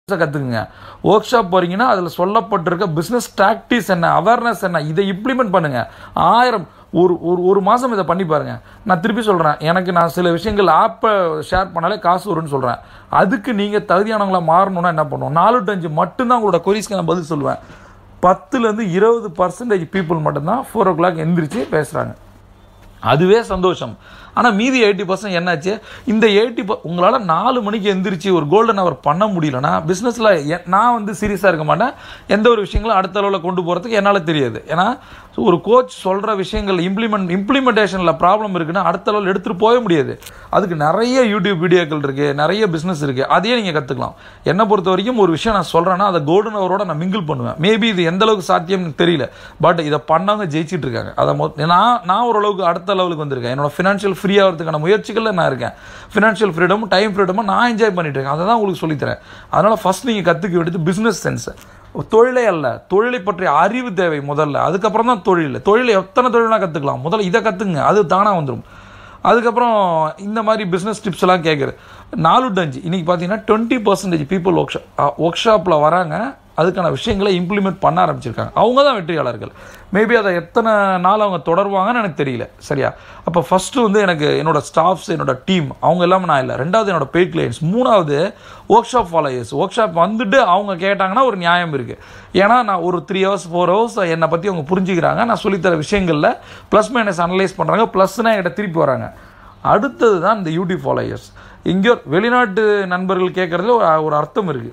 கற்றுக்குங்க work shop போகிறீங்கன்னா அதில் சொல்லப்பட்டிருக்க business டாக்டிஸ் என்ன அவேர்னஸ் என்ன இதை இம்ப்ளிமெண்ட் பண்ணுங்கள் ஆயிரம் ஒரு ஒரு ஒரு மாதம் இதை பண்ணி பாருங்க நான் திருப்பி சொல்கிறேன் எனக்கு நான் சில விஷயங்கள் ஆப்பை ஷேர் பண்ணாலே காசு வரும்னு சொல்கிறேன் அதுக்கு நீங்கள் தகுதியானவங்களா மாறணும்னா என்ன பண்ணுவோம் நாலு டு அஞ்சு மட்டும்தான் உங்களோட கொரிஸ்க்கு நான் பதில் சொல்லுவேன் பத்துலேருந்து இருபது பர்சன்டேஜ் பீப்புள் மட்டும்தான் ஃபோர் ஓ கிளாக் எந்திரிச்சு பேசுகிறாங்க அதுவே சந்தோஷம் ஆனால் மீதி எயிட்டி பர்சன்ட் என்னாச்சு இந்த எயிட்டி உங்களால் நாலு மணிக்கு எந்திரிச்சு ஒரு கோல்டன் அவர் பண்ண முடியலன்னா பிஸ்னஸில் நான் வந்து சீரியஸாக இருக்க மாட்டேன் எந்த ஒரு விஷயங்களும் அடுத்த அளவில் கொண்டு போகிறதுக்கு என்னால் தெரியாது ஏன்னா ஒரு கோச் சொல்கிற விஷயங்கள் இம்ப்ளிமெண்ட் இம்ப்ளிமெண்டேஷனில் ப்ராப்ளம் இருக்குன்னா அடுத்த அளவில் எடுத்துகிட்டு போக முடியாது அதுக்கு நிறைய யூடியூப் வீடியோக்கள் இருக்குது நிறைய பிஸ்னஸ் இருக்குது அதையே நீங்கள் கற்றுக்கலாம் என்னை பொறுத்த வரைக்கும் ஒரு விஷயம் நான் சொல்கிறேன்னா அதை கோல்டன் அவரோட நான் மிங்கிள் பண்ணுவேன் மேபி இது எந்த அளவுக்கு சாத்தியம்னு தெரியல பட் இதை பண்ணவங்க ஜெயிச்சிட்டு இருக்காங்க அதை மொ நான் நான் ஓரளவுக்கு அடுத்த லெவலுக்கு வந்திருக்கேன் என்னோட ஃபினான்ஷியல் ஃப்ரீ ஆகிறதுக்கான முயற்சிகளில் நான் இருக்கேன் ஃபினான்ஷியல் ஃப்ரீடமும் டைம் ஃப்ரீடமும் நான் என்ஜாய் பண்ணிட்டு இருக்கேன் அதை தான் உங்களுக்கு சொல்லித்தரேன் அதனால் ஃபஸ்ட் நீங்கள் கற்றுக்க வேண்டியது பிஸ்னஸ் சென்ஸை தொழிலே அல்ல தொழிலை பற்றிய அறிவு தேவை முதல்ல அதுக்கப்புறம் தான் தொழில் தொழில் எத்தனை தொழிலாம் கற்றுக்கலாம் முதல்ல இதை கற்றுங்க அது தானாக வந்துடும் அதுக்கப்புறம் இந்த மாதிரி பிஸ்னஸ் டிப்ஸ் எல்லாம் கேட்குறது நாலு டு அஞ்சு இன்றைக்கி பார்த்தீங்கன்னா twenty percentage people workshop ஒர்க் ஷாப்பில் வராங்க அதுக்கான விஷயங்களை இம்ப்ளிமெண்ட் பண்ண ஆரம்பிச்சிருக்காங்க அவங்க தான் வெற்றியாளர்கள் மேபி அதை எத்தனை நாள் அவங்க தொடருவாங்கன்னு எனக்கு தெரியல சரியா அப்போ ஃபஸ்ட்டு வந்து எனக்கு என்னோட ஸ்டாஃப்ஸ் என்னோட டீம் அவங்க எல்லாமே நான் இல்லை ரெண்டாவது என்னோட பெய்ட் கிளைண்ட்ஸ் மூணாவது workshop followers workshop வந்துட்டு அவங்க கேட்டாங்கன்னா ஒரு நியாயம் இருக்குது ஏன்னா நான் ஒரு த்ரீ ஹவர்ஸ் ஃபோர் ஹவர்ஸ் என்னை பற்றி அவங்க புரிஞ்சுக்கிறாங்க நான் சொல்லித்தர விஷயங்களில் ப்ளஸ் மைனஸ் அனலைஸ் பண்ணுறாங்க ப்ளஸ்னால் என்கிட்ட திருப்பி வராங்க அடுத்தது தான் இந்த யூடியூப் ஃபாலோயர்ஸ் எங்கேயோ வெளிநாட்டு நண்பர்கள் கேட்குறதுல ஒரு ஒரு அர்த்தம் இருக்குது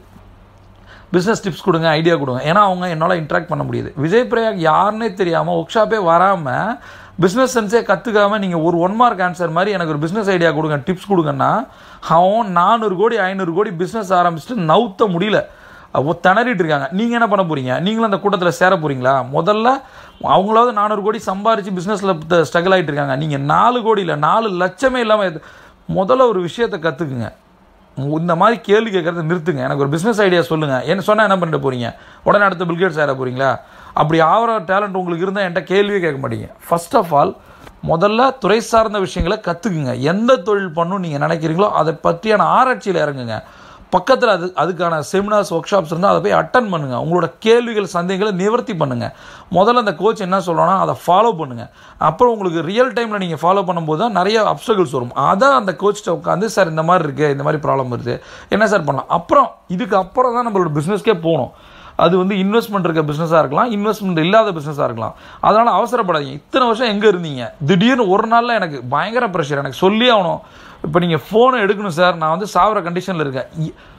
பிஸ்னஸ் டிப்ஸ் கொடுங்க ஐடியா கொடுங்க ஏன்னா அவங்க என்னால் இன்ட்ராக்ட் பண்ண முடியுது விஜய் பிரயாக் யாருன்னே தெரியாமல் ஒர்க் ஷாப்பே வராமல் பிஸ்னஸ் சென்ஸே கற்றுக்காமல் நீங்கள் ஒரு ஒன் மார்க் ஆன்சர் மாதிரி எனக்கு ஒரு பிஸ்னஸ் ஐடியா கொடுங்க டிப்ஸ் கொடுங்கன்னா அவன் நானூறு கோடி ஐநூறு கோடி பிஸ்னஸ் ஆரம்பிச்சுட்டு நவுத்த முடியல திணறிட்டு இருக்காங்க நீங்கள் என்ன பண்ண போகிறீங்க நீங்களும் அந்த கூட்டத்தில் சேர போகிறீங்களா முதல்ல அவங்களாவது நானூறு கோடி சம்பாரித்து பிஸ்னஸில் ஸ்ட்ரகிள் ஆகிட்டு இருக்காங்க நீங்கள் நாலு கோடி இல்லை நாலு லட்சமே இல்லாமல் முதல்ல ஒரு விஷயத்தை கற்றுக்குங்க இந்த மாதிரி கேள்வி கேட்குறத நிறுத்துங்க எனக்கு ஒரு பிஸ்னஸ் ஐடியா சொல்லுங்கள் என்ன சொன்னால் என்ன பண்ணிட்டு போகிறீங்க உடனே அடுத்த பில்கேட்ஸ் ஆகிட போகிறீங்களா அப்படி ஆகிற டேலண்ட் உங்களுக்கு இருந்தால் என்கிட்ட கேள்வியே கேட்க மாட்டீங்க ஃபர்ஸ்ட் ஆஃப் ஆல் முதல்ல துறை சார்ந்த விஷயங்களை கற்றுக்குங்க எந்த தொழில் பண்ணணும் நீங்கள் நினைக்கிறீங்களோ அதை பற்றியான ஆராய்ச்சியில் இறங்குங்க பக்கத்தில் அது அதுக்கான செமினார்ஸ் ஒர்க் ஷாப்ஸ் இருந்தால் அதை போய் அட்டன் பண்ணுங்கள் உங்களோட கேள்விகள் சந்தேகங்களை நிவர்த்தி பண்ணுங்கள் முதல்ல அந்த கோச் என்ன சொல்கிறோன்னா அதை ஃபாலோ பண்ணுங்கள் அப்புறம் உங்களுக்கு ரியல் டைமில் நீங்கள் ஃபாலோ பண்ணும்போது தான் நிறைய அப்டகிள்ஸ் வரும் அதான் அந்த கோச்சிட்ட உட்காந்து சார் இந்த மாதிரி இருக்குது இந்த மாதிரி ப்ராப்ளம் வருது என்ன சார் பண்ணலாம் அப்புறம் இதுக்கு அப்புறம் தான் நம்மளோட பிஸ்னஸ்க்கே போகணும் அது வந்து இன்வெஸ்ட்மெண்ட் இருக்க பிஸ்னஸாக இருக்கலாம் இன்வெஸ்ட்மெண்ட் இல்லாத பிஸ்னஸாக இருக்கலாம் அதனால் அவசரப்படாதீங்க இத்தனை வருஷம் எங்கே இருந்தீங்க திடீர்னு ஒரு நாளில் எனக்கு பயங்கர ப்ரெஷர் எனக்கு சொல்லி ஆகணும் இப்போ நீங்கள் ஃபோனை எடுக்கணும் சார் நான் வந்து சாவர கண்டிஷனில் இருக்கேன்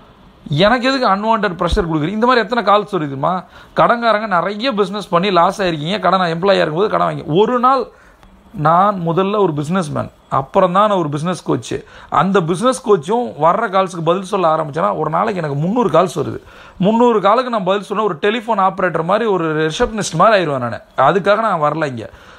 எனக்கு எதுக்கு அன்வான்ட் ப்ரெஷர் கொடுக்குறீங்க இந்த மாதிரி எத்தனை கால்ஸ் வருதுமா கடன்காரங்க நிறைய பிஸ்னஸ் பண்ணி லாஸ் ஆயிருக்கீங்க கடன் எம்ப்ளாயாக இருக்கும்போது கடன் வாங்கி ஒரு நாள் நான் முதல்ல ஒரு பிஸ்னஸ் மேன் அப்புறம் தான் நான் ஒரு பிஸ்னஸ் கோச்சு அந்த பிஸ்னஸ் கோச்சும் வர்ற கால்ஸுக்கு பதில் சொல்ல ஆரம்பிச்சேன்னா ஒரு நாளைக்கு எனக்கு முந்நூறு கால்ஸ் வருது முந்நூறு காலுக்கு நான் பதில் சொன்ன ஒரு டெலிஃபோன் ஆப்ரேட்டர் மாதிரி ஒரு ரிசப்ஷனிஸ்ட் மாதிரி ஆயிடுவேன் நான் அதுக்காக நான் வரல இங்கே